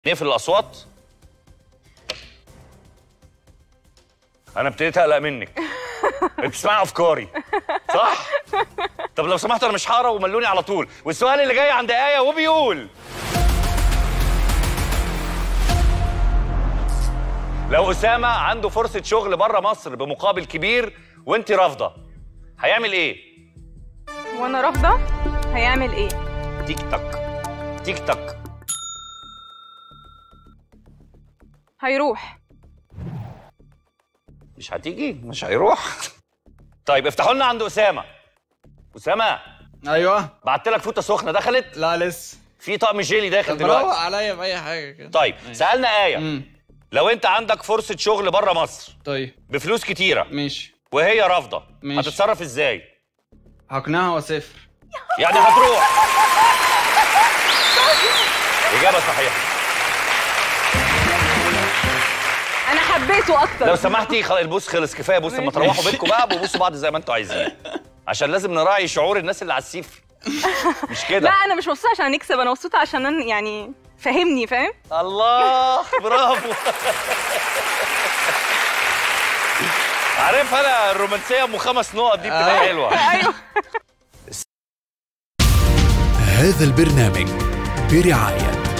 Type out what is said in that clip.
نقفل الاصوات انا ابتديت اقلق منك بتسمعي افكاري صح طب لو سمحت انا مش هقرا وملوني على طول والسؤال اللي جاي عند ايه وبيقول لو اسامه عنده فرصه شغل بره مصر بمقابل كبير وانت رافضه هيعمل ايه وانا رافضه هيعمل ايه تيك تاك تيك تاك هيروح مش هتيجي مش هيروح طيب افتحوا لنا عند اسامه اسامه ايوه بعت لك فوطه سخنه دخلت لا لسه في طقم جيلي داخل طب روق دلوقتي عليا باي حاجه كده طيب ماشي. سالنا ايه امم لو انت عندك فرصه شغل بره مصر طيب بفلوس كتيره ماشي وهي رافضه ماشي. هتتصرف ازاي هقنعها واسافر يعني هتروح اجابه صحيحه انا حبيته اكتر لو سمحتي خل... البوس خلص كفايه بص لما تروحوا بيتكم بقى بوسوا بعض زي ما انتوا عايزين عشان لازم نراعي شعور الناس اللي على السيف مش لا كده انا مش مبسوطه عشان نكسب انا مبسوطه عشان أنا يعني فهمني فاهم الله برافو عارف انا الرومانسيه ام خمس نقط دي بتبقى أيوة. حلوه ايوه هذا البرنامج برعاية